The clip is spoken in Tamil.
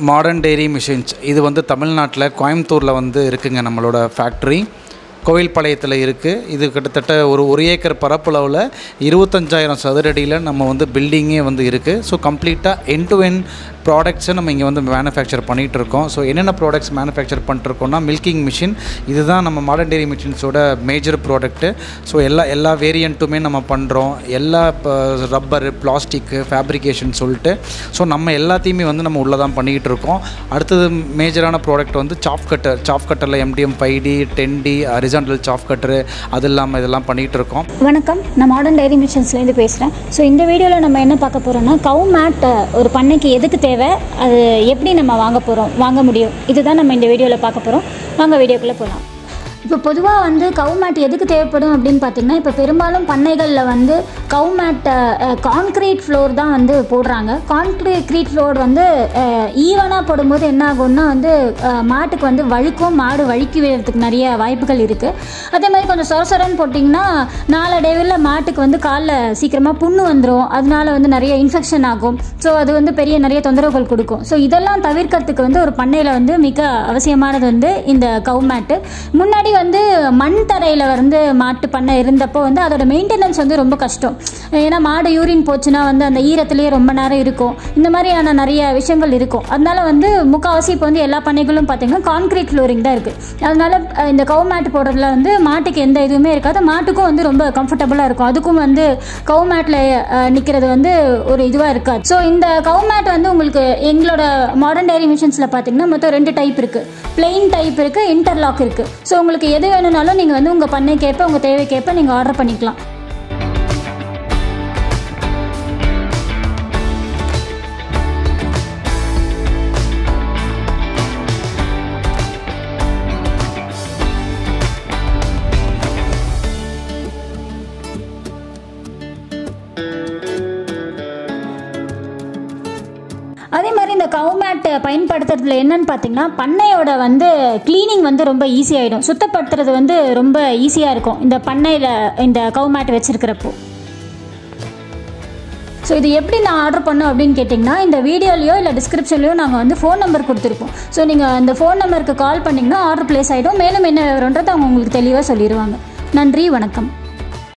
மாடர்ன் டெய்ரி மிஷின்ஸ் இது வந்து தமிழ்நாட்டில் கோயம்புத்தூரில் வந்து இருக்குங்க நம்மளோட ஃபேக்ட்ரி கோவில்பாளையத்தில் இருக்குது இது கிட்டத்தட்ட ஒரு ஒரு ஏக்கர் பரப்பளவில் இருபத்தஞ்சாயிரம் சதுரடியில் நம்ம வந்து பில்டிங்கே வந்து இருக்குது ஸோ கம்ப்ளீட்டாக என் டு என் ப்ராடக்ட்ஸை நம்ம இங்கே வந்து மேனுஃபேக்சர் பண்ணிகிட்டு இருக்கோம் ஸோ என்னென்ன ப்ராடக்ட்ஸ் மேனுஃபேக்சர் பண்ணிட்டுருக்கோம்னா மில்கிங் மிஷின் இதுதான் நம்ம மாடர்ன் டெய்ரி மிஷின்ஸோட மேஜர் ப்ராடக்ட்டு ஸோ எல்லா எல்லா வேரியண்ட்டுமே நம்ம பண்ணுறோம் எல்லா ரப்பரு பிளாஸ்டிக்கு ஃபேப்ரிகேஷன் சொல்லிட்டு ஸோ நம்ம எல்லாத்தையுமே வந்து நம்ம உள்ளே தான் பண்ணிக்கிட்டு இருக்கோம் அடுத்தது மேஜரான ப்ராடக்ட் வந்து சாப் கட்டர் சாப் கட்டரில் MTM five T ten T horizontal chaff cutter அது இல்லாமல் இதெல்லாம் பண்ணிகிட்டு இருக்கோம் வணக்கம் நான் மாடர்ன் டைரி மிஷன்ஸ்லேருந்து பேசுகிறேன் ஸோ இந்த வீடியோவில் நம்ம என்ன பார்க்க போகிறோம்னா கவு மேட் ஒரு பண்ணைக்கு எதுக்கு தேவை அது எப்படி நம்ம வாங்க போகிறோம் வாங்க முடியும் இதுதான் நம்ம இந்த வீடியோவில் பார்க்க போகிறோம் வாங்க வீடியோக்குள்ளே போகலாம் இப்போ பொதுவாக வந்து கவு மேட் எதுக்கு தேவைப்படும் அப்படின்னு பார்த்தீங்கன்னா இப்போ பெரும்பாலும் பண்ணைகளில் வந்து கவு மேட் கான்க்ரீட் ஃப்ளோர் தான் வந்து போடுறாங்க கான்க்ரீட் ஃப்ளோர் வந்து ஈவனாக போடும்போது என்ன ஆகும்னா வந்து அஹ், மாட்டுக்கு வந்து வழுக்கும் மாடு வழுக்கி விழுறதுக்கு நிறைய வாய்ப்புகள் இருக்குது அதே மாதிரி கொஞ்சம் சொர சொரன்னு போட்டிங்கன்னா நாளடைவில் மாட்டுக்கு வந்து காலில் சீக்கிரமாக புண்ணு வந்துடும் அதனால வந்து நிறைய இன்ஃபெக்ஷன் ஆகும் ஸோ அது வந்து பெரிய நிறைய தொந்தரவுகள் கொடுக்கும் ஸோ இதெல்லாம் தவிர்க்கிறதுக்கு வந்து ஒரு பண்ணையில் வந்து மிக அவசியமானது வந்து இந்த கவு மேட்டு முன்னாடி வந்து மண் தரையில் வந்து மாட்டு பண்ணை இருந்தப்போ வந்து அதோட மெயின்டெனன்ஸ் வந்து ரொம்ப கஷ்டம் ஏன்னா மாடு யூரின் போச்சுன்னா வந்து அந்த ஈரத்துலேயே ரொம்ப நேரம் இருக்கும் இந்த மாதிரியான நிறைய விஷயங்கள் இருக்கும் அதனால வந்து முக்கால்வாசி இப்போ வந்து எல்லா பண்ணைகளும் பார்த்தீங்கன்னா கான்கிரீட் ஃப்ளோரிங் தான் இருக்குது அதனால அஹ், இந்த கவு மேட் போடுறதுல வந்து மாட்டுக்கு எந்த இதுவுமே இருக்காது மாட்டுக்கும் வந்து ரொம்ப கம்ஃபர்டபுளாக இருக்கும் அதுக்கும் வந்து கவு மேட்டில் நிற்கிறது வந்து ஒரு இதுவாக இருக்காது ஸோ இந்த கவு மேட் வந்து உங்களுக்கு எங்களோட மாடர்ன் டைரி மிஷின்ஸில் பார்த்தீங்கன்னா மொத்தம் ரெண்டு டைப் இருக்குது பிளெயின் டைப் இருக்குது இன்டர்லாக் இருக்குது ஸோ உங்களுக்கு எது வேணும்னாலும் நீங்கள் வந்து உங்கள் பண்ணைக்கேற்ப உங்கள் தேவைக்கேற்ப நீங்கள் ஆர்டர் பண்ணிக்கலாம் அதே மாதிரி இந்த கவு மேட் பயன்படுத்துறதுல என்னன்னு பார்த்தீங்கன்னா பண்ணையோட வந்து க்ளீனிங் வந்து ரொம்ப ஈஸியாகிடும் சுத்தப்படுத்துறது வந்து ரொம்ப ஈஸியாக இருக்கும் இந்த பண்ணையில் இந்த கவு மேட் வச்சுருக்கிறப்போ ஸோ இது எப்படி நான் ஆர்டர் பண்ணோம் அப்படின்னு கேட்டிங்கன்னா இந்த வீடியோலையோ இல்லை டிஸ்கிரிப்ஷன்லையோ நாங்கள் வந்து ஃபோன் நம்பர் கொடுத்துருப்போம் ஸோ நீங்கள் அந்த ஃபோன் நம்பருக்கு கால் பண்ணிங்கன்னா ஆர்டர் ப்ளேஸ் ஆகிடும் மேலும் என்ன விவரன்றது அவங்க உங்களுக்கு தெளிவாக சொல்லிடுவாங்க நன்றி வணக்கம்